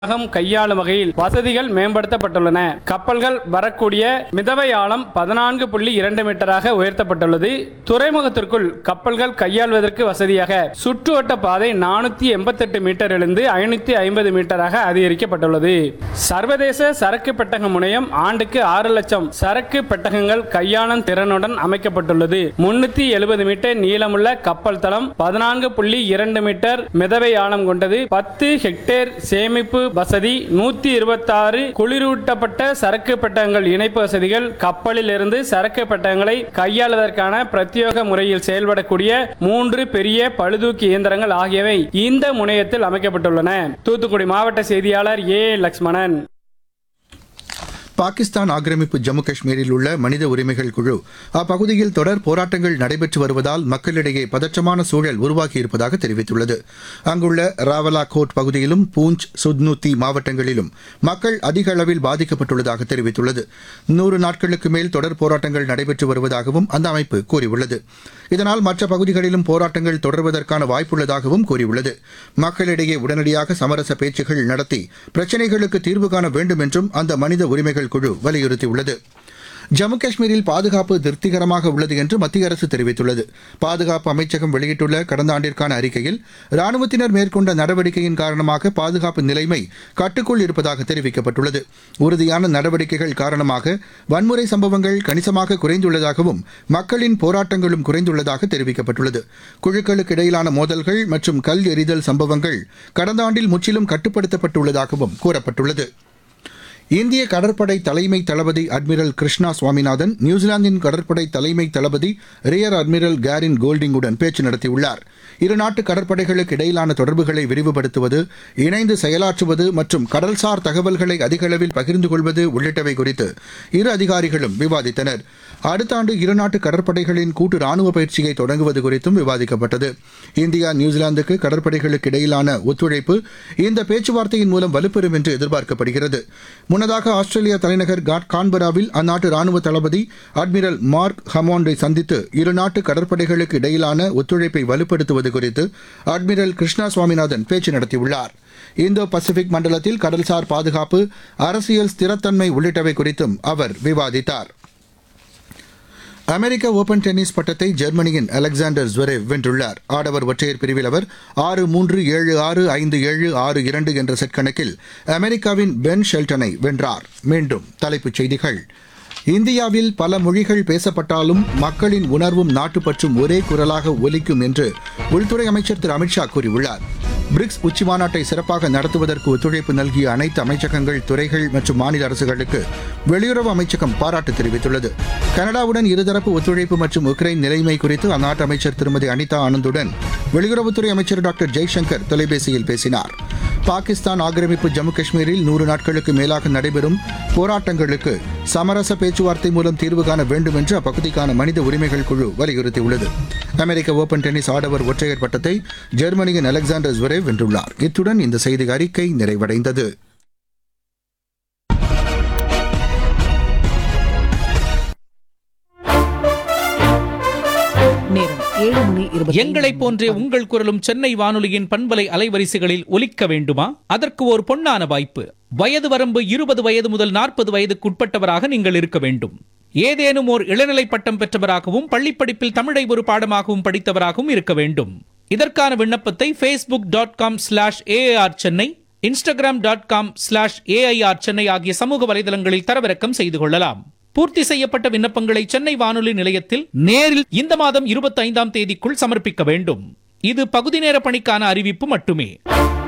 அகம் கையாளும் வகையில் வசதிகள் மேம்படுத்தப்பட்டுள்ளன கப்பல்கள் வரக்கூடிய மிதவை ஆழம் பதினான்கு புள்ளி இரண்டு மீட்டராக உயர்த்தப்பட்டுள்ளது துறைமுகத்திற்குள் கப்பல்கள் கையாள்வதற்கு வசதியாக சுற்றுவட்ட பாதை நானூத்தி எண்பத்தெட்டு மீட்டரிலிருந்து ஐநூத்தி ஐம்பது மீட்டராக அதிகரிக்கப்பட்டுள்ளது சர்வதேச சரக்கு பெட்டக முனையம் ஆண்டுக்கு ஆறு லட்சம் சரக்கு பெட்டகங்கள் கையாளும் திறனுடன் அமைக்கப்பட்டுள்ளது முன்னூத்தி எழுபது மீட்டர் நீளமுள்ள கப்பல் தளம் பதினான்கு புள்ளி இரண்டு மீட்டர் மிதவை ஆழம் கொண்டது பத்து ஹெக்டேர் சேமிப்பு வசதி நூத்தி இருபத்தாறு குளிரூட்டப்பட்ட சரக்கு பெட்டகங்கள் இணைப்பு வசதிகள் கப்பலில் இருந்து சரக்கு பெட்டகங்களை கையாளுவதற்கான பிரத்யேக முறையில் செயல்படக்கூடிய மூன்று பெரிய பழுதூக்கி இயந்திரங்கள் ஆகியவை இந்த முனையத்தில் அமைக்கப்பட்டுள்ளன தூத்துக்குடி மாவட்ட செய்தியாளர் ஏ லக்ஷ்மணன் பாகிஸ்தான் ஆக்கிரமிப்பு ஜம்மு காஷ்மீரில் உள்ள மனித உரிமைகள் குழு அப்பகுதியில் தொடர் போராட்டங்கள் நடைபெற்று வருவதால் மக்களிடையே பதற்றமான சூழல் உருவாகியிருப்பதாக தெரிவித்துள்ளது அங்குள்ள ராவலா கோட் பகுதியிலும் பூஞ்ச் சுத்னூத்தி மாவட்டங்களிலும் மக்கள் அதிக அளவில் பாதிக்கப்பட்டுள்ளதாக தெரிவித்துள்ளது நூறு நாட்களுக்கு மேல் தொடர் போராட்டங்கள் நடைபெற்று வருவதாகவும் அந்த அமைப்பு கூறியுள்ளது இதனால் மற்ற பகுதிகளிலும் போராட்டங்கள் தொடர்வதற்கான வாய்ப்புள்ளதாகவும் கூறியுள்ளது மக்களிடையே உடனடியாக சமரச பேச்சுகள் நடத்தி பிரச்சினைகளுக்கு தீர்வு காண வேண்டும் என்றும் அந்த மனித உரிமைகள் குழு வலியுறுத்தியுள்ளது ஜம்மு காஷ்மீரில் பாதுகாப்பு திருப்திகரமாக உள்ளது என்று மத்திய அரசு தெரிவித்துள்ளது பாதுகாப்பு அமைச்சகம் வெளியிட்டுள்ள கடந்த ஆண்டிற்கான அறிக்கையில் ராணுவத்தினர் மேற்கொண்ட நடவடிக்கையின் காரணமாக பாதுகாப்பு நிலைமை கட்டுக்குள் இருப்பதாக தெரிவிக்கப்பட்டுள்ளது உறுதியான நடவடிக்கைகள் காரணமாக வன்முறை சம்பவங்கள் கணிசமாக குறைந்துள்ளதாகவும் மக்களின் போராட்டங்களும் குறைந்துள்ளதாக தெரிவிக்கப்பட்டுள்ளது குழுக்களுக்கு இடையிலான மோதல்கள் மற்றும் கல் எறிதல் சம்பவங்கள் கடந்த ஆண்டில் முற்றிலும் கட்டுப்படுத்தப்பட்டுள்ளதாகவும் கூறப்பட்டுள்ளது இந்திய கடற்படை தலைமை தளபதி அட்மிரல் கிருஷ்ணா சுவாமிநாதன் நியூசிலாந்தின் கடற்படை தலைமை தளபதி ரியர் அட்மிரல் கேரின் கோல்டிங்குடன் பேச்சு நடத்தியுள்ளார் இருநாட்டு கடற்படைகளுக்கு இடையிலான தொடர்புகளை விரிவுபடுத்துவது இணைந்து செயலாற்றுவது மற்றும் கடல்சார் தகவல்களை அதிக அளவில் பகிர்ந்து கொள்வது உள்ளிட்டவை குறித்து இரு அதிகாரிகளும் விவாதித்தனர் அடுத்த ஆண்டு இருநாட்டு கடற்படைகளின் கூட்டு ராணுவ பயிற்சியை தொடங்குவது குறித்தும் விவாதிக்கப்பட்டது இந்தியா நியூசிலாந்துக்கு கடற்படைகளுக்கு இடையிலான ஒத்துழைப்பு இந்த பேச்சுவார்த்தையின் மூலம் வலுப்பெறும் என்று எதிர்பார்க்கப்படுகிறது முன்னதாக ஆஸ்திரேலியா தலைநகர் கா- கான்பராவில் அந்நாட்டு ராணுவ தளபதி அட்மிரல் மார்க் ஹமாண்டை சந்தித்து இருநாட்டு கடற்படைகளுக்கு இடையிலான ஒத்துழைப்பை வலுப்படுத்துவது குறித்து அட்மிரல் கிருஷ்ணா சுவாமிநாதன் பேச்சு நடத்தியுள்ளார் இந்தோ பசிபிக் மண்டலத்தில் கடல்சார் பாதுகாப்பு அரசியல் ஸ்திரத்தன்மை உள்ளிட்டவை குறித்தும் அவர் விவாதித்தார் அமெரிக்க ஓபன் டென்னிஸ் பட்டத்தை ஜெர்மனியின் அலெக்சாண்டர் ஜுவரேவ் வென்றுள்ளார் ஆடவர் ஒற்றையர் பிரிவில் அவர் ஆறு மூன்று ஏழு ஆறு ஐந்து ஏழு ஆறு இரண்டு என்ற செட் கணக்கில் அமெரிக்காவின் பென் ஷெல்டனை வென்றார் மீண்டும் தலைப்புச் செய்திகள் இந்தியாவில் பல மொழிகள் பேசப்பட்டாலும் மக்களின் உணர்வும் நாட்டுப்பற்றும் ஒரே குரலாக ஒலிக்கும் என்று உள்துறை அமைச்சர் திரு அமித்ஷா கூறியுள்ளார் பிரிக்ஸ் உச்சி மாநாட்டை சிறப்பாக நடத்துவதற்கு ஒத்துழைப்பு நல்கிய அனைத்து அமைச்சகங்கள் துறைகள் மற்றும் மாநில அரசுகளுக்கு வெளியுறவு அமைச்சகம் பாராட்டு தெரிவித்துள்ளது கனடாவுடன் இருதரப்பு ஒத்துழைப்பு மற்றும் உக்ரைன் நிலைமை குறித்து அந்நாட்டு அமைச்சர் திருமதி அனிதா ஆனந்துடன் வெளியுறவுத்துறை அமைச்சர் டாக்டர் ஜெய்சங்கர் தொலைபேசியில் பேசினார் பாகிஸ்தான் ஆக்கிரமிப்பு ஜம்மு காஷ்மீரில் நூறு நாட்களுக்கு மேலாக நடைபெறும் போராட்டங்களுக்கு சமரச பேச்சுவார்த்தை மூலம் தீர்வு காண வேண்டும் என்று அப்பகுதிக்கான மனித உரிமைகள் குழு வலியுறுத்தியுள்ளது அமெரிக்க ஓபன் டென்னிஸ் ஆடவர் ஒற்றையர் பட்டத்தை ஜெர்மனியின் அலெக்சாண்டர் ஜுவரேவ் வென்றுள்ளார் இத்துடன் இந்த செய்தி அறிக்கை நிறைவடைந்தது நேரம் ஏழு மணி இருபத்தி எங்களைப் போன்றே உங்கள் குரலும் சென்னை வானொலியின் பண்பலை அலைவரிசைகளில் ஒலிக்க வேண்டுமா அதற்கு ஒரு பொன்னான வாய்ப்பு வயது வரம்பு இருபது வயது முதல் நாற்பது வயதுக்கு உட்பட்டவராக நீங்கள் இருக்க வேண்டும் ஏதேனும் ஓர் இளநிலை பட்டம் பெற்றவராகவும் பள்ளிப் படிப்பில் தமிழை ஒரு பாடமாகவும் படித்தவராகவும் இருக்க வேண்டும் இதற்கான விண்ணப்பத்தை Facebook dot com slash AR Chennai Instagram dot com slash AIR Chennai ஆகிய சமூக வலைதளங்களில் தரவிறக்கம் செய்து கொள்ளலாம் பூர்த்தி செய்யப்பட்ட விண்ணப்பங்களை சென்னை வானொலி நிலையத்தில் நேரில் இந்த மாதம் இருபத்தி ஐந்தாம் தேதிக்குள் சமர்ப்பிக்க வேண்டும் இது பகுதி நேர பணிக்கான அறிவிப்பு மட்டுமே